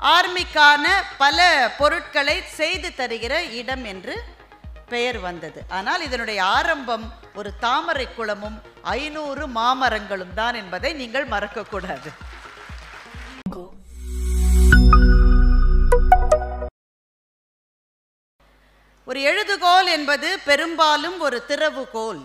ஆர்மிக்கான பல பொருட்களை செய்து தருகிற இடம் என்று பெயர் வந்தது ஆனால் இதனுடைய ஆரம்பம் ஒரு தாமரை குளமும் ஐநூறு மாமரங்களும் தான் என்பதை நீங்கள் மறக்கக்கூடாது ஒரு எழுதுகோல் என்பது பெரும்பாலும் ஒரு திறவுகோல்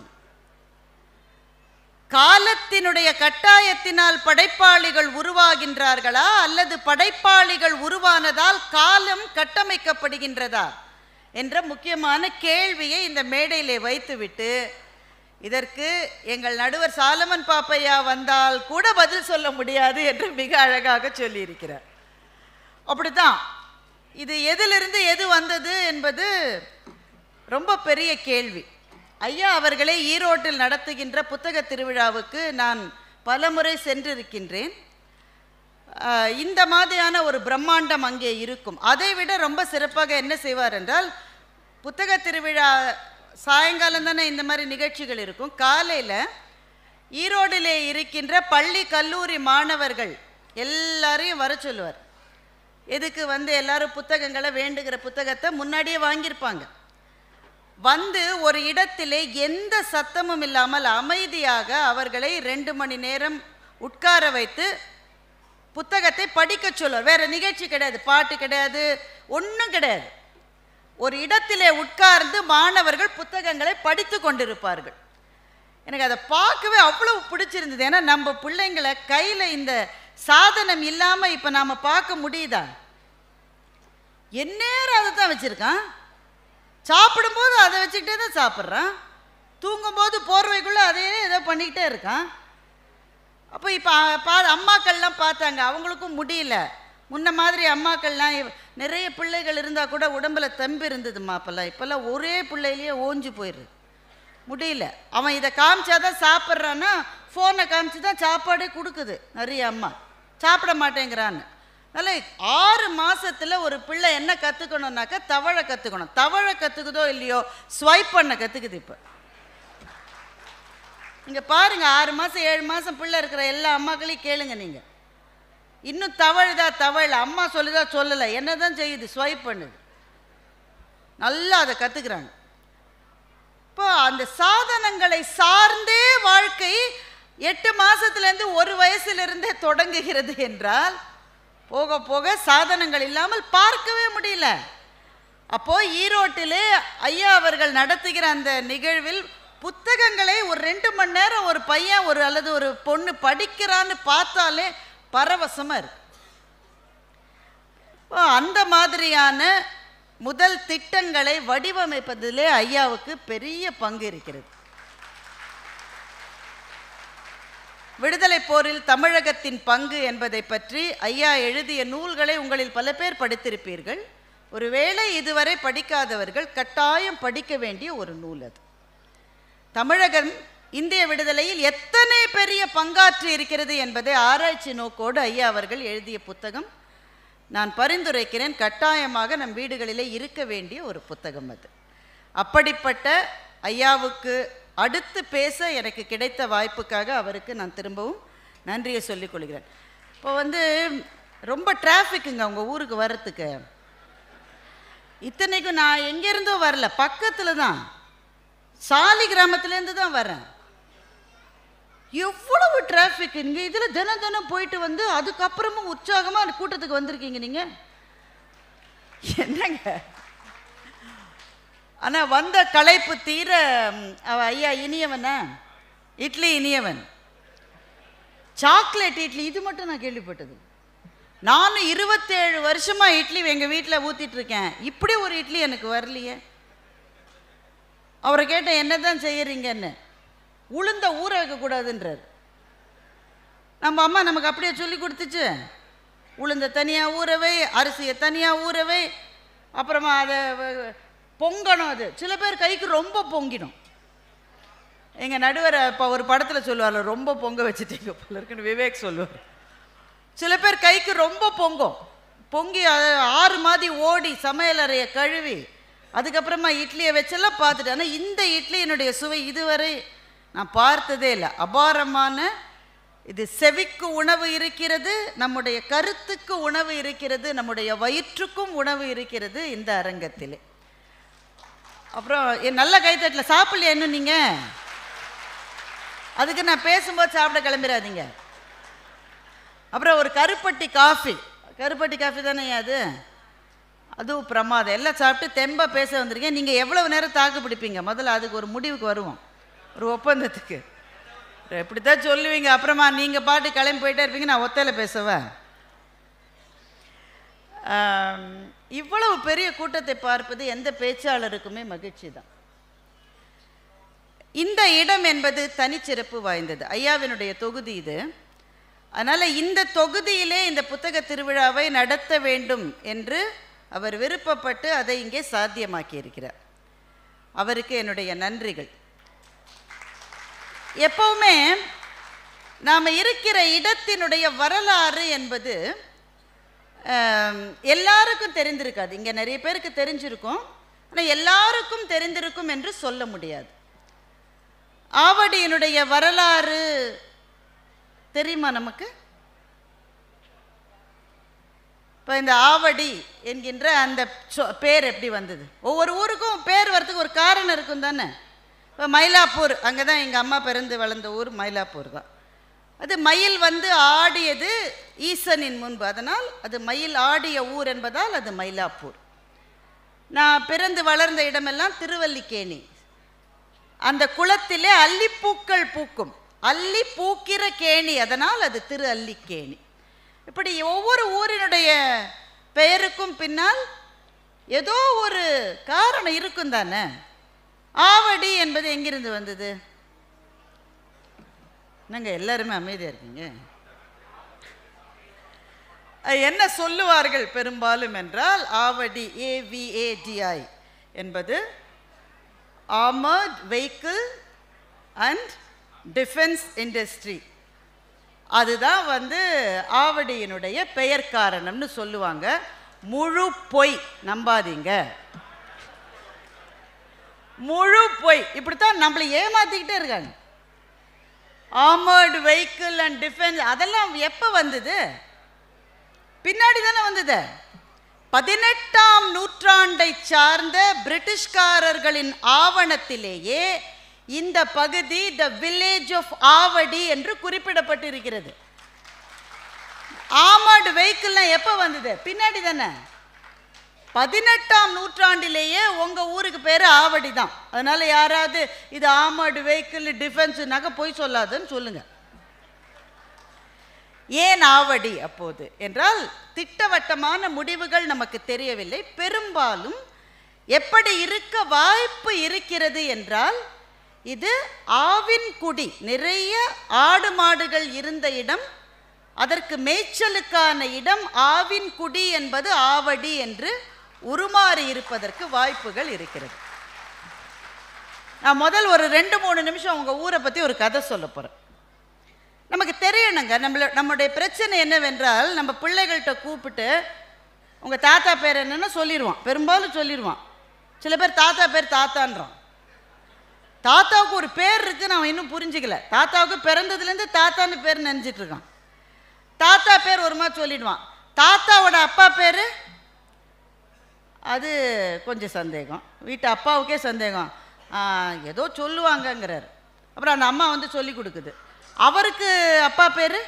காலத்தினுடைய கட்டாயத்தினால் படைப்பாளிகள் உருவாகின்றார்களா அல்லது படைப்பாளிகள் உருவானதால் காலம் கட்டமைக்கப்படுகின்றதா என்ற முக்கியமான கேள்வியை இந்த மேடையிலே வைத்துவிட்டு இதற்கு எங்கள் நடுவர் சாலமன் பாப்பையா வந்தால் கூட பதில் சொல்ல முடியாது என்று மிக அழகாக சொல்லியிருக்கிறார் அப்படித்தான் இது எதிலிருந்து எது வந்தது என்பது ரொம்ப பெரிய கேள்வி ஐயா அவர்களே ஈரோட்டில் நடத்துகின்ற புத்தக திருவிழாவுக்கு நான் பலமுறை சென்றிருக்கின்றேன் ஆஹ், இந்த மாதிரியான ஒரு பிரம்மாண்டம் அங்கே இருக்கும் அதை விட ரொம்ப சிறப்பாக என்ன செய்வார் என்றால் புத்தக திருவிழா சாயங்காலம் தானே இந்த மாதிரி நிகழ்ச்சிகள் இருக்கும் காலையில் ஈரோடிலே இருக்கின்ற பள்ளி கல்லூரி மாணவர்கள் எல்லாரையும் வர சொல்லுவார் எதுக்கு வந்து எல்லாரும் புத்தகங்களை வேண்டுகிற புத்தகத்தை முன்னாடியே வாங்கியிருப்பாங்க வந்து ஒரு இடத்திலே எந்த சத்தமும் இல்லாமல் அமைதியாக அவர்களை ரெண்டு மணி நேரம் உட்கார வைத்து புத்தகத்தை படிக்க சொல்லுவார் வேற நிகழ்ச்சி கிடையாது பாட்டு கிடையாது ஒன்றும் கிடையாது ஒரு இடத்திலே உட்கார்ந்து மாணவர்கள் புத்தகங்களை படித்து கொண்டிருப்பார்கள் எனக்கு அதை பார்க்கவே அவ்வளவு பிடிச்சிருந்தது ஏன்னா நம்ம பிள்ளைங்களை கையில் இந்த சாதனம் இல்லாமல் இப்போ நாம் பார்க்க முடியுதா எந்நேரம் அதை தான் வச்சுருக்கான் சாப்பிடும்போது அதை வச்சுக்கிட்டே தான் சாப்பிட்றான் தூங்கும்போது போர்வைக்குள்ளே அதையே ஏதோ பண்ணிக்கிட்டே இருக்கான் அப்போ இப்போ பா அம்மாக்கள்லாம் பார்த்தாங்க அவங்களுக்கும் முடியல முன்ன மாதிரி அம்மாக்கள்லாம் இவ- நிறைய பிள்ளைகள் இருந்தால் கூட உடம்புல தெம்பு இருந்ததுமா அப்போல்லாம் இப்போல்லாம் ஒரே பிள்ளையிலேயே ஓஞ்சு போயிடுது முடியல அவன் இதை காமிச்சாதான் சாப்பிட்றான்னா ஃபோனை காமிச்சு தான் சாப்பாடே கொடுக்குது நிறைய அம்மா சாப்பிட மாட்டேங்கிறான்னு அதனால ஆறு மாசத்துல ஒரு பிள்ளை என்ன கற்றுக்கணுன்னாக்கா தவழை கற்றுக்கணும் தவழை கற்றுக்குதோ இல்லையோ ஸ்வைப் பண்ண கற்றுக்குது இப்போ இங்கே பாருங்க ஆறு மாதம் ஏழு மாதம் பிள்ளை இருக்கிற எல்லா அம்மாக்களையும் கேளுங்க நீங்கள் இன்னும் தவழுதா தவழ அம்மா சொல்லுதா சொல்லலை என்ன தான் செய்யுது ஸ்வைப் பண்ணுது நல்லா அதை கற்றுக்குறாங்க இப்போ அந்த சாதனங்களை சார்ந்தே வாழ்க்கை எட்டு மாசத்துலேருந்து ஒரு வயசுலேருந்தே தொடங்குகிறது என்றால் போக போக சாதனங்கள் இல்லாமல் பார்க்கவே முடியல அப்போ ஈரோட்டிலே ஐயா அவர்கள் நடத்துகிற அந்த நிகழ்வில் புத்தகங்களை ஒரு ரெண்டு மணி நேரம் ஒரு பையன் ஒரு அல்லது ஒரு பொண்ணு படிக்கிறான்னு பார்த்தாலே பரவசமா இருக்கு இப்போ அந்த மாதிரியான முதல் திட்டங்களை வடிவமைப்பதிலே ஐயாவுக்கு பெரிய பங்கு இருக்கிறது விடுதலை போரில் தமிழகத்தின் பங்கு என்பதை பற்றி ஐயா எழுதிய நூல்களை உங்களில் பல பேர் படித்திருப்பீர்கள் ஒருவேளை இதுவரை படிக்காதவர்கள் கட்டாயம் படிக்க வேண்டிய ஒரு நூல் அது தமிழகம் இந்திய விடுதலையில் எத்தனை பெரிய பங்காற்றி இருக்கிறது என்பதை ஆராய்ச்சி நோக்கோடு ஐயா அவர்கள் எழுதிய புத்தகம் நான் பரிந்துரைக்கிறேன் கட்டாயமாக நம் வீடுகளிலே இருக்க வேண்டிய ஒரு புத்தகம் அது அப்படிப்பட்ட ஐயாவுக்கு அடுத்து பேச எனக்கு கிடைத்த வாய்ப்புக்காக அவருக்கு நான் திரும்பவும் நன்றியை சொல்லிக் கொள்கிறேன் இப்போ வந்து ரொம்ப டிராஃபிக்குங்க உங்கள் ஊருக்கு வர்றதுக்கு இத்தனைக்கும் நான் எங்கேருந்தோ வரல பக்கத்தில் தான் சாலி கிராமத்துலேருந்து தான் வரேன் எவ்வளவு டிராஃபிக் இங்கே இதில் தினம் தினம் போயிட்டு வந்து அதுக்கப்புறமும் உற்சாகமாக அந்த கூட்டத்துக்கு வந்திருக்கீங்க நீங்கள் என்னங்க ஆனால் வந்த களைப்பு தீர ம், அவ ஐயா இனியவனா இட்லி இனியவன் சாக்லேட் இட்லி இது மட்டும் நான் கேள்விப்பட்டது நானும் இருபத்தேழு வருஷமா இட்லி எங்கள் வீட்டில் ஊத்திட்டு இருக்கேன் இப்படி ஒரு இட்லி எனக்கு வரலையே அவரை கேட்டேன் என்ன தான் செய்யறீங்கன்னு உளுந்த ஊற வைக்கக்கூடாதுன்றார் நம்ம அம்மா நமக்கு அப்படியே சொல்லி கொடுத்துச்சு உளுந்த தனியாக ஊறவை அரிசியை தனியாக ஊறவை அப்புறமா அதை வ- பொங்கணும் அது சில பேர் கைக்கு ரொம்ப பொங்கிடும் எங்கள் நடுவர் இப்போ ஒரு படத்தில் சொல்லுவார்ல ரொம்ப பொங்க வச்சுட்டீங்க போல இருக்குன்னு விவேக் சொல்லுவார் சில பேர் கைக்கு ரொம்ப பொங்கும் பொங்கி அது ஆறு மாதிரி ஓடி சமையலறையை கழுவி அதுக்கப்புறமா இட்லியை வச்செல்லாம் பார்த்துட்டு ஆனால் இந்த இட்லியினுடைய சுவை இதுவரை நான் பார்த்ததே இல்லை அபாரமான இது செவிக்கு உணவு இருக்கிறது நம்முடைய கருத்துக்கு உணவு இருக்கிறது நம்முடைய வயிற்றுக்கும் உணவு இருக்கிறது இந்த அரங்கத்திலே அப்புறம் என் நல்ல கைத்தட்டில் சாப்பிடலையா இன்னும் நீங்கள் அதுக்கு நான் பேசும்போது சாப்பிட கிளம்பிடாதீங்க அப்புறம் ஒரு கருப்பட்டி காஃபி கருப்பட்டி காஃபி தானே அது அதுவும் பிரமாதம் எல்லாம் சாப்பிட்டு தெம்பா பேச வந்திருக்கேன் நீங்கள் எவ்வளவு நேரம் தாக்கு பிடிப்பீங்க முதல்ல அதுக்கு ஒரு முடிவுக்கு வருவோம் ஒரு ஒப்பந்தத்துக்கு எப்படித்தான் சொல்லுவீங்க அப்புறமா நீங்கள் பாட்டு கிளம்பி போயிட்டே இருப்பீங்க நான் ஒத்தையில் பேசுவேன் ஆம், இவ்வளவு பெரிய கூட்டத்தை பார்ப்பது எந்த பேச்சாளருக்குமே மகிழ்ச்சி தான் இந்த இடம் என்பது தனிச்சிறப்பு வாய்ந்தது ஐயாவினுடைய தொகுதி இது அதனால் இந்த தொகுதியிலே இந்த புத்தக திருவிழாவை நடத்த வேண்டும் என்று அவர் விருப்பப்பட்டு அதை இங்கே சாத்தியமாக்கி இருக்கிறார் அவருக்கு என்னுடைய நன்றிகள் எப்பவுமே நாம் இருக்கிற இடத்தினுடைய வரலாறு என்பது ஆம், எல்லாருக்கும் தெரிந்திருக்காது இங்கே நிறைய பேருக்கு தெரிஞ்சிருக்கும் ஆனால் எல்லாருக்கும் தெரிந்திருக்கும் என்று சொல்ல முடியாது ஆவடியினுடைய வரலாறு தெரியுமா நமக்கு இப்போ இந்த ஆவடி என்கின்ற அந்த சொ- பேர் எப்படி வந்தது ஒவ்வொரு ஊருக்கும் பேர் வரதுக்கு ஒரு காரணம் இருக்கும் தானே இப்போ மயிலாப்பூர் அங்கே தான் எங்கள் அம்மா பிறந்து வளர்ந்த ஊர் மயிலாப்பூர் தான் அது மயில் வந்து ஆடியது ஈசனின் முன்பு அதனால் அது மயில் ஆடிய ஊர் என்பதால் அது மயிலாப்பூர் நான் பிறந்து வளர்ந்த இடமெல்லாம் திருவல்லிக்கேணி அந்த குளத்திலே அல்லிப்பூக்கள் பூக்கும் அல்லி பூக்கிற கேணி அதனால் அது திரு அல்லிக்கேணி இப்படி ஒவ்வொரு ஊரினுடைய பெயருக்கும் பின்னால் ஏதோ ஒரு காரணம் இருக்கும் தானே ஆவடி என்பது எங்கிருந்து வந்தது என்னங்க எல்லாருமே அமைதியாக இருக்கீங்க அஹ் என்ன சொல்லுவார்கள் பெரும்பாலும் என்றால் ஆவடி ஏவிஏடிஐ என்பது armoured vehicle and defence industry அதுதான் வந்து ஆவடியினுடைய பெயர் காரணம்னு சொல்லுவாங்க முழு பொய் நம்பாதீங்க முழு பொய் இப்படித்தான் நம்மளை ஏமாத்திக்கிட்டே இருக்காங்க ஆர்மர்டு வெஹிக்கிள் அண்ட் டிஃபென்ஸ் அதெல்லாம் எப்போ வந்தது பின்னாடி தானே வந்தது பதினெட்டாம் நூற்றாண்டை சார்ந்த பிரிட்டிஷ்காரர்களின் ஆவணத்திலேயே இந்த பகுதி த வில்லேஜ் ஆஃப் ஆவடி என்று குறிப்பிடப்பட்டிருக்கிறது ஆமர்டு வெஹிக்கிள்லாம் எப்போ வந்தது பின்னாடி தானே பதினெட்டாம் நூற்றாண்டிலேயே உங்கள் ஊருக்கு பேர் ஆவடி தான் அதனால் யாராவது இது ஆமர்டு வெஹிக்கிள் டிஃபென்ஸுனாக்க போய் சொல்லாதுன்னு சொல்லுங்கள் ஏன் ஆவடி அப்போது என்றால் திட்டவட்டமான முடிவுகள் நமக்கு தெரியவில்லை பெரும்பாலும் எப்படி இருக்க வாய்ப்பு இருக்கிறது என்றால் இது ஆவின் குடி நிறைய ஆடு மாடுகள் இருந்த இடம் அதற்கு மேய்ச்சலுக்கான இடம் ஆவின் குடி என்பது ஆவடி என்று உருமாறி இருப்பதற்கு வாய்ப்புகள் இருக்கிறது நான் முதல் ஒரு ரெண்டு மூணு நிமிஷம் உங்க ஊரை பற்றி ஒரு கதை சொல்ல போகிறேன் நமக்கு தெரியணுங்க நம்மள நம்முடைய பிரச்சனை என்னவென்றால் நம்ம பிள்ளைகள்கிட்ட கூப்பிட்டு உங்கள் தாத்தா பேர் என்னன்னு சொல்லிடுவான் பெரும்பாலும் சொல்லிடுவான் சில பேர் தாத்தா பேர் தாத்தான்றான் தாத்தாவுக்கு ஒரு பேர் இருக்குன்னு அவன் இன்னும் புரிஞ்சுக்கல தாத்தாவுக்கு பிறந்ததுலேருந்து தாத்தான்னு பேர் நினச்சிட்டு இருக்கான் தாத்தா பேர் ஒரு மாதிரி சொல்லிடுவான் தாத்தாவோட அப்பா பேர் அது கொஞ்சம் சந்தேகம் வீட்டு அப்பாவுக்கே சந்தேகம் ஆ, ஏதோ சொல்லுவாங்கங்கிறார் அப்புறம் அந்த அம்மா வந்து சொல்லி கொடுக்குது அவருக்கு அப்பா பேர்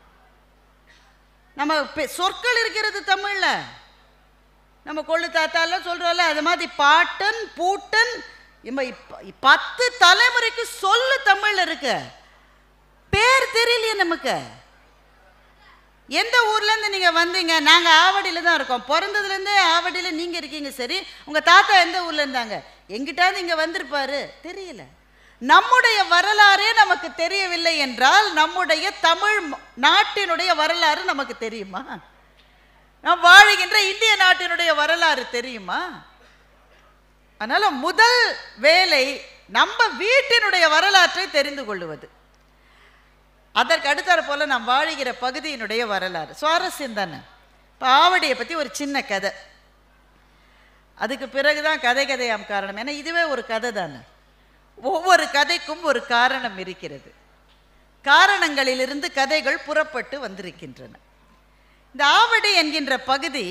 நம்ம பெ- சொற்கள் இருக்கிறது தமிழில் நம்ம கொள்ளு தாத்தாலாம் சொல்கிறோம்ல அது மாதிரி பாட்டன் பூட்டன் இம்ம இப்ப- பத்து தலைமுறைக்கு சொல்லு தமிழில் இருக்கு பேர் தெரியலையே நமக்கு எந்த ஊர்லேருந்து நீங்கள் வந்தீங்க நாங்கள் ஆவடியில் தான் இருக்கோம் பிறந்ததுலேருந்தே ஆவடியில் நீங்கள் இருக்கீங்க சரி உங்கள் தாத்தா எந்த ஊரில் இருந்தாங்க எங்கிட்டாவது இங்கே வந்திருப்பாரு தெரியல நம்முடைய வரலாறே நமக்கு தெரியவில்லை என்றால் நம்முடைய தமிழ் ம- நாட்டினுடைய வரலாறு நமக்கு தெரியுமா நாம் வாழுகின்ற இந்திய நாட்டினுடைய வரலாறு தெரியுமா அதனால முதல் வேலை நம்ம வீட்டினுடைய வரலாற்றை தெரிந்து கொள்ளுவது அதற்கு அடுத்தாற் போல நாம் வாழுகிற பகுதியினுடைய வரலாறு சுவாரஸ்யம் தானே இப்போ ஆவடியை பற்றி ஒரு சின்ன கதை அதுக்கு பிறகு தான் கதை கதையாம் காரணம் ஏன்னா இதுவே ஒரு கதை தானே ஒவ்வொரு கதைக்கும் ஒரு காரணம் இருக்கிறது காரணங்களிலிருந்து கதைகள் புறப்பட்டு வந்திருக்கின்றன இந்த ஆவடி என்கின்ற பகுதி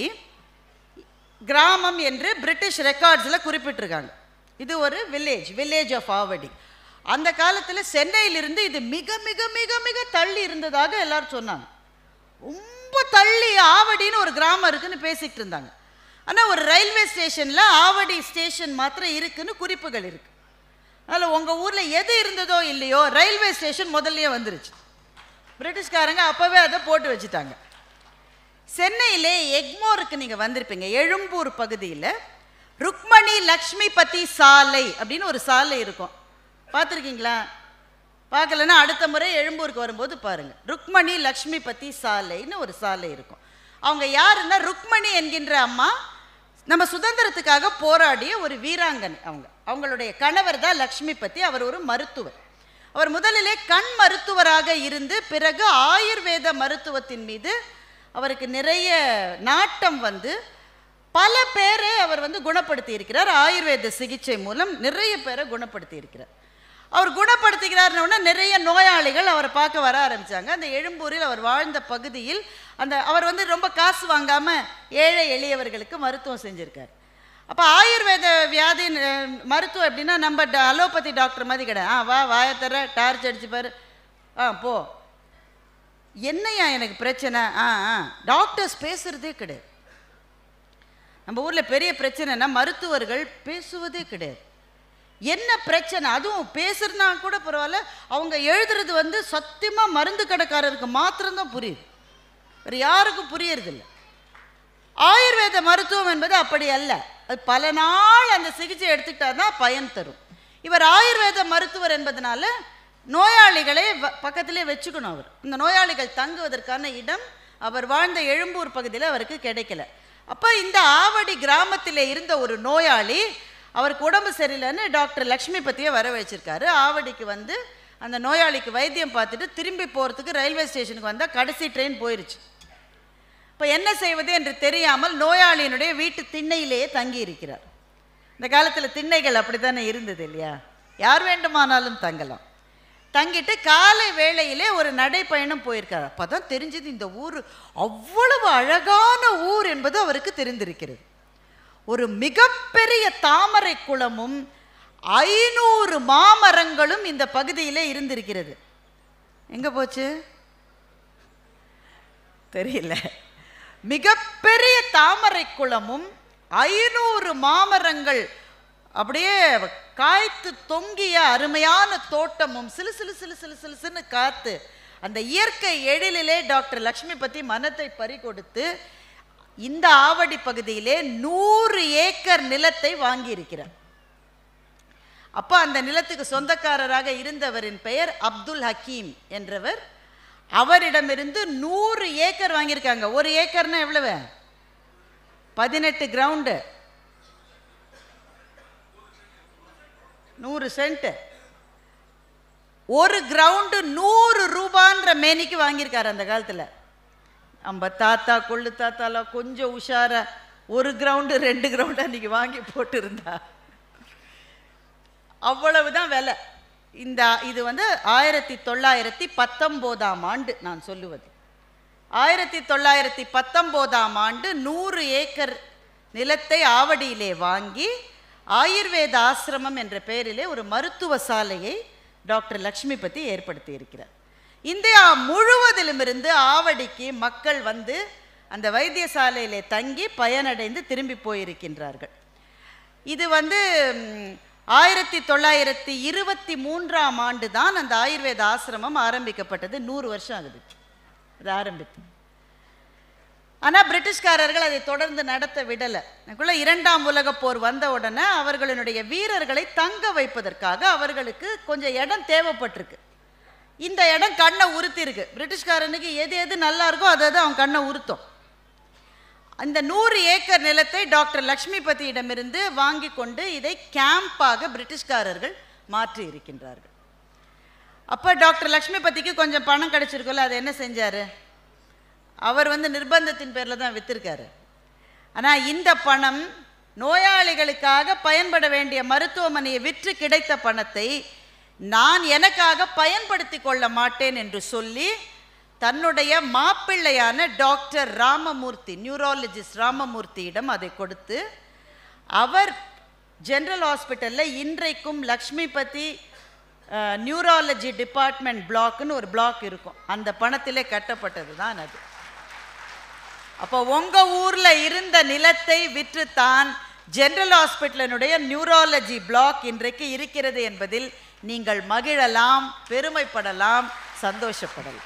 கிராமம் என்று பிரிட்டிஷ் ரெக்கார்ட்ஸில் குறிப்பிட்டிருக்காங்க இது ஒரு வில்லேஜ் வில்லேஜ் ஆஃப் ஆவடி அந்த காலத்தில் சென்னையிலிருந்து இது மிக மிக மிக மிக தள்ளி இருந்ததாக எல்லாரும் சொன்னாங்க ரொம்ப தள்ளி ஆவடின்னு ஒரு கிராமம் இருக்குன்னு பேசிக்கிட்டு இருந்தாங்க ஆனால் ஒரு ரயில்வே ஸ்டேஷனில் ஆவடி ஸ்டேஷன் மாத்திரம் இருக்குன்னு குறிப்புகள் இருக்கு அதில் உங்கள் ஊரில் எது இருந்ததோ இல்லையோ ரயில்வே ஸ்டேஷன் முதல்லயே வந்துருச்சு பிரிட்டிஷ்காரங்க அப்போவே அதை போட்டு வச்சுட்டாங்க சென்னையிலே எக்மோருக்கு நீங்கள் வந்திருப்பீங்க எழும்பூர் பகுதியில் ருக்மணி லக்ஷ்மிபதி சாலை அப்படின்னு ஒரு சாலை இருக்கும் பார்த்துருக்கீங்களா பார்க்கலன்னா அடுத்த முறை எழும்பூருக்கு வரும்போது பாருங்க ருக்மணி லக்ஷ்மிபதி சாலைன்னு ஒரு சாலை இருக்கும் அவங்க யாருன்னா ருக்மணி என்கின்ற அம்மா நம்ம சுதந்திரத்துக்காக போராடிய ஒரு வீராங்கனை அவங்க அவங்களுடைய கணவர் தான் லக்ஷ்மிபதி அவர் ஒரு மருத்துவர் அவர் முதலிலே கண் மருத்துவராக இருந்து பிறகு ஆயுர்வேத மருத்துவத்தின் மீது அவருக்கு நிறைய நாட்டம் வந்து பல பேரை அவர் வந்து குணப்படுத்தி இருக்கிறார் ஆயுர்வேத சிகிச்சை மூலம் நிறைய பேரை குணப்படுத்தி இருக்கிறார் அவர் குணப்படுத்துகிறார்னு உடனே நிறைய நோயாளிகள் அவரை பார்க்க வர ஆரம்பிச்சாங்க அந்த எழும்பூரில் அவர் வாழ்ந்த பகுதியில் அந்த அவர் வந்து ரொம்ப காசு வாங்காம ஏழை எளியவர்களுக்கு மருத்துவம் செஞ்சிருக்கார் அப்போ ஆயுர்வேத வியாதி அஹ், மருத்துவம் எப்படின்னா நம்ம ட- அலோபதி டாக்டர் மாதிரி கிடையாது ஆ வா வாயத்தர டார்ச் அடிச்சு பாரு ஆ போ என்னையா எனக்கு பிரச்சனை ஆ ஆ டாக்டர்ஸ் பேசுறதே கிடையாது நம்ம ஊரில் பெரிய பிரச்சனைனா மருத்துவர்கள் பேசுவதே கிடையாது என்ன பிரச்சனை அதுவும் பேசுறதுனா கூட பரவாயில்ல அவங்க எழுதுறது வந்து சத்தியமாக மருந்து கடைக்காரருக்கு மாத்திரம்தான் புரியுது வேறு யாருக்கும் புரியறதில்ல ஆயுர்வேத மருத்துவம் என்பது அப்படி அல்ல அது பல நாள் அந்த சிகிச்சை எடுத்துக்கிட்டா தான் பயன் தரும் இவர் ஆயுர்வேத மருத்துவர் என்பதனால நோயாளிகளை வ- பக்கத்திலே வச்சுக்கணும் அவர் இந்த நோயாளிகள் தங்குவதற்கான இடம் அவர் வாழ்ந்த எழும்பூர் பகுதியில் அவருக்கு கிடைக்கல அப்போ இந்த ஆவடி கிராமத்திலே இருந்த ஒரு நோயாளி அவருக்கு உடம்பு சரியில்லைன்னு டாக்டர் லக்ஷ்மி பத்தியை வர வச்சிருக்காரு ஆவடிக்கு வந்து அந்த நோயாளிக்கு வைத்தியம் பார்த்துட்டு திரும்பி போகிறதுக்கு ரயில்வே ஸ்டேஷனுக்கு வந்தால் கடைசி ட்ரெயின் போயிருச்சு இப்போ என்ன செய்வது என்று தெரியாமல் நோயாளியினுடைய வீட்டு திண்ணையிலேயே தங்கி இருக்கிறார் இந்த காலத்தில் திண்ணைகள் அப்படித்தானே இருந்தது இல்லையா யார் வேண்டுமானாலும் தங்கலாம் தங்கிட்டு காலை வேளையிலே ஒரு நடைப்பயணம் போயிருக்கார் அப்போ தான் தெரிஞ்சது இந்த ஊர் அவ்வளவு அழகான ஊர் என்பது அவருக்கு தெரிந்திருக்கிறது ஒரு மிகப்பெரிய தாமரை குளமும் ஐநூறு மாமரங்களும் இந்த பகுதியிலே இருந்திருக்கிறது எங்கே போச்சு தெரியல மிகப்பெரிய தாமரை குளமும் ஐநூறு மாமரங்கள் அப்படியே காய்த்து தொங்கிய அருமையான தோட்டமும் சிலு சிலு சிலு சிலு சிலுசுன்னு காத்து அந்த இயற்கை எழிலிலே டாக்டர் லக்ஷ்மி பத்தி மனத்தை பறி கொடுத்து இந்த ஆவடி பகுதியிலே நூறு ஏக்கர் நிலத்தை வாங்கியிருக்கிறார் அப்போ அந்த நிலத்துக்கு சொந்தக்காரராக இருந்தவரின் பெயர் அப்துல் ஹக்கீம் என்றவர் அவரிடமிருந்து நூறு ஏக்கர் வாங்கியிருக்காங்க ஒரு ஏக்கர்னா எவ்வளவு பதினெட்டு கிரவுண்டு நூறு சென்ட் ஒரு கிரவுண்டு நூறு ரூபான்ற மேனிக்கு வாங்கியிருக்காரு அந்த காலத்தில் நம்ம தாத்தா கொள்ளு தாத்தாலாம் கொஞ்சம் உஷாரா ஒரு கிரவுண்டு ரெண்டு கிரவுண்டு அன்னைக்கு வாங்கி போட்டிருந்தா அவ்வளவுதான் விலை இந்த இது வந்து ஆயிரத்தி தொள்ளாயிரத்தி பத்தொம்போதாம் ஆண்டு நான் சொல்லுவது ஆயிரத்தி தொள்ளாயிரத்தி பத்தொம்போதாம் ஆண்டு நூறு ஏக்கர் நிலத்தை ஆவடியிலே வாங்கி ஆயுர்வேத ஆசிரமம் என்ற பெயரிலே ஒரு மருத்துவ சாலையை டாக்டர் லக்ஷ்மி பத்தி ஏற்படுத்தி இருக்கிறார் இந்தியா முழுவதிலுமிருந்து ஆவடிக்கு மக்கள் வந்து அந்த வைத்தியசாலையிலே தங்கி பயனடைந்து திரும்பி போயிருக்கின்றார்கள் இது வந்து ம், ஆயிரத்தி தொள்ளாயிரத்தி இருபத்தி மூன்றாம் ஆண்டு தான் அந்த ஆயுர்வேத ஆசிரமம் ஆரம்பிக்கப்பட்டது நூறு வருஷம் ஆகுது அது ஆரம்பித்து ஆனால் பிரிட்டிஷ்காரர்கள் அதை தொடர்ந்து நடத்த விடலை அதுக்குள்ள இரண்டாம் உலகப் போர் வந்த உடனே அவர்களுடைய வீரர்களை தங்க வைப்பதற்காக அவர்களுக்கு கொஞ்சம் இடம் தேவைப்பட்டிருக்கு இந்த இடம் கண்ணை உறுத்திருக்கு பிரிட்டிஷ்காரனுக்கு எது எது நல்லா இருக்கோ அது அது அவன் கண்ணை உறுத்தும் அந்த நூறு ஏக்கர் நிலத்தை டாக்டர் லக்ஷ்மிபதியிடமிருந்து வாங்கி கொண்டு இதை கேம்பாக பிரிட்டிஷ்காரர்கள் மாற்றி இருக்கின்றார்கள் அப்போ டாக்டர் லக்ஷ்மிபதிக்கு கொஞ்சம் பணம் கிடைச்சிருக்குல்ல அதை என்ன செஞ்சார் அவர் வந்து நிர்பந்தத்தின் பேரில் தான் வித்திருக்காரு ஆனால் இந்த பணம் நோயாளிகளுக்காக பயன்பட வேண்டிய மருத்துவமனையை விற்று கிடைத்த பணத்தை நான் எனக்காக பயன்படுத்தி கொள்ள மாட்டேன் என்று சொல்லி தன்னுடைய மாப்பிள்ளையான டாக்டர் ராமமூர்த்தி நியூராலஜிஸ்ட் ராமமூர்த்தியிடம் அதை கொடுத்து அவர் ஜெனரல் ஹாஸ்பிட்டலில் இன்றைக்கும் லக்ஷ்மிபதி நியூராலஜி டிபார்ட்மெண்ட் பிளாக்னு ஒரு பிளாக் இருக்கும் அந்த பணத்திலே கட்டப்பட்டது தான் அது அப்போ உங்க ஊர்ல இருந்த நிலத்தை விற்றுத்தான் ஜெனரல் ஹாஸ்பிட்டலினுடைய நியூராலஜி பிளாக் இன்றைக்கு இருக்கிறது என்பதில் நீங்கள் மகிழலாம் பெருமைப்படலாம் சந்தோஷப்படலாம்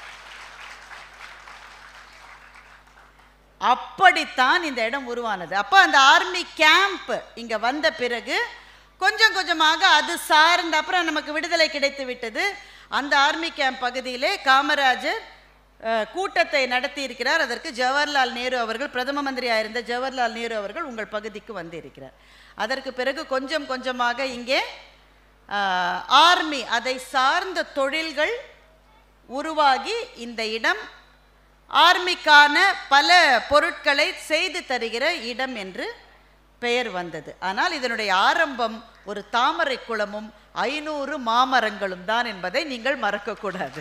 அப்படித்தான் இந்த இடம் உருவானது அப்போ அந்த ஆர்மி கேம்ப் இங்க வந்த பிறகு கொஞ்சம் கொஞ்சமாக அது சார்ந்த அப்புறம் நமக்கு விடுதலை கிடைத்து விட்டது அந்த ஆர்மி கேம்ப் பகுதியிலே காமராஜர் அஹ், கூட்டத்தை நடத்தி இருக்கிறார் அதற்கு ஜவஹர்லால் நேரு அவர்கள் பிரதம மந்திரியாக இருந்த ஜவஹர்லால் நேரு அவர்கள் உங்கள் பகுதிக்கு வந்திருக்கிறார் அதற்கு பிறகு கொஞ்சம் கொஞ்சமாக இங்கே அஹ், ஆர்மி அதை சார்ந்த தொழில்கள் உருவாகி இந்த இடம் ஆர்மிக்கான பல பொருட்களை செய்து தருகிற இடம் என்று பெயர் வந்தது ஆனால் இதனுடைய ஆரம்பம் ஒரு தாமரை குளமும் ஐநூறு மாமரங்களும் தான் என்பதை நீங்கள் மறக்கக்கூடாது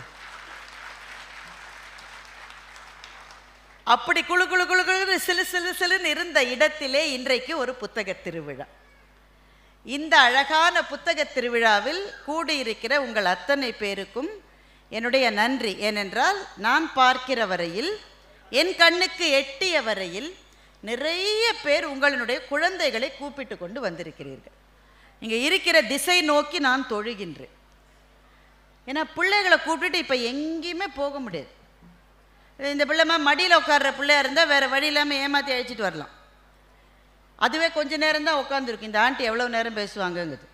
அப்படி குளு குளு குளு குளு சிலு சிலு சிலுன்னு இருந்த இடத்திலே இன்றைக்கு ஒரு புத்தக திருவிழா இந்த அழகான புத்தக திருவிழாவில் கூடியிருக்கிற உங்கள் அத்தனை பேருக்கும் என்னுடைய நன்றி ஏனென்றால் நான் பார்க்கிற வரையில் என் கண்ணுக்கு எட்டிய வரையில் நிறைய பேர் உங்களுடைய குழந்தைகளை கூப்பிட்டு கொண்டு வந்திருக்கிறீர்கள் இங்கே இருக்கிற திசை நோக்கி நான் தொழுகின்றேன் ஏன்னா பிள்ளைகளை கூப்பிட்டுட்டு இப்போ எங்கேயுமே போக முடியாது இந்த பிள்ளைமா மடியில் உட்கார்ற பிள்ளையா இருந்தால் வேறு வழி இல்லாமல் ஏமாற்றி அழைச்சிட்டு வரலாம் அதுவே கொஞ்ச நேரம் தான் உட்காந்துருக்கும் இந்த ஆண்டி எவ்வளோ நேரம் பேசுவாங்கங்குது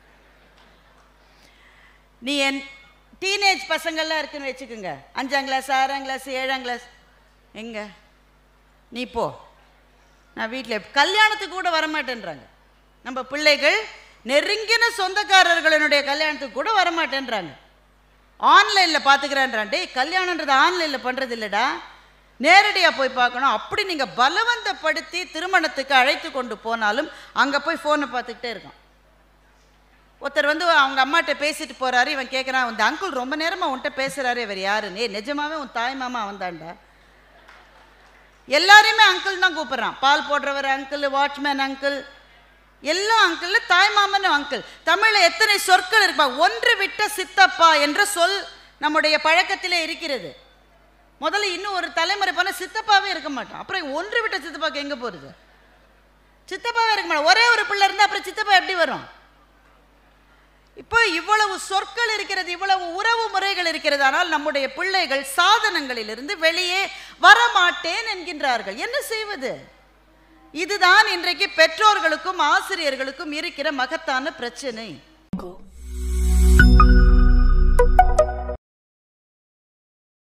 நீ என் டீனேஜ் பசங்கள்லாம் இருக்குன்னு வச்சுக்கோங்க அஞ்சாம் கிளாஸ் ஆறாம் கிளாஸ் ஏழாம் கிளாஸ் எங்க நீ போ நான் வீட்டில் கல்யாணத்துக்கு கூட வரமாட்டேன்றாங்க நம்ம பிள்ளைகள் நெருங்கின சொந்தக்காரர்களுடைய கல்யாணத்துக்கு கூட வரமாட்டேன்றாங்க ஆன்லைனில் பார்த்துக்கிறேன்றான் டேய் கல்யாணன்றது ஆன்லைனில் பண்ணுறது இல்லைடா நேரடியாக போய் பார்க்கணும் அப்படி நீங்கள் பலவந்தப்படுத்தி திருமணத்துக்கு அழைத்து கொண்டு போனாலும் அங்கே போய் ஃபோனை பார்த்துக்கிட்டே இருக்கான் ஒருத்தர் வந்து அவங்க அம்மாட்ட பேசிட்டு போறாரு இவன் கேட்குறான் இந்த அங்கிள் ரொம்ப நேரமா உன்கிட்ட பேசுறாரு இவர் யாருன்னு ஏய் நிஜமாவே உன் தாய் மாமா அவன்தான்டா எல்லாரையுமே அங்கிள் தான் கூப்பிடுறான் பால் போடுறவர் அங்கிள் வாட்ச்மேன் அங்கிள் எல்லா அங்கிள் தாய் மாமன் அங்கிள் தமிழில் எத்தனை சொற்கள் இருப்பா ஒன்று விட்ட சித்தப்பா என்ற சொல் நம்முடைய பழக்கத்திலே இருக்கிறது முதல்ல இன்னும் ஒரு தலைமுறை போனால் சித்தப்பாவே இருக்க மாட்டோம் அப்புறம் ஒன்று விட்ட சித்தப்பாக்கு எங்கே போகிறது சித்தப்பாவே இருக்க மாட்டோம் ஒரே ஒரு பிள்ளை இருந்தால் அப்புறம் சித்தப்பா எப்படி வரும் இப்போ இவ்வளவு சொற்கள் இருக்கிறது இவ்வளவு உறவு முறைகள் இருக்கிறது ஆனால் நம்முடைய பிள்ளைகள் சாதனங்களிலிருந்து வெளியே வரமாட்டேன் என்கின்றார்கள் என்ன செய்வது இதுதான் இன்றைக்கு பெற்றோர்களுக்கும் ஆசிரியர்களுக்கும் இருக்கிற மகத்தான பிரச்சனை Go.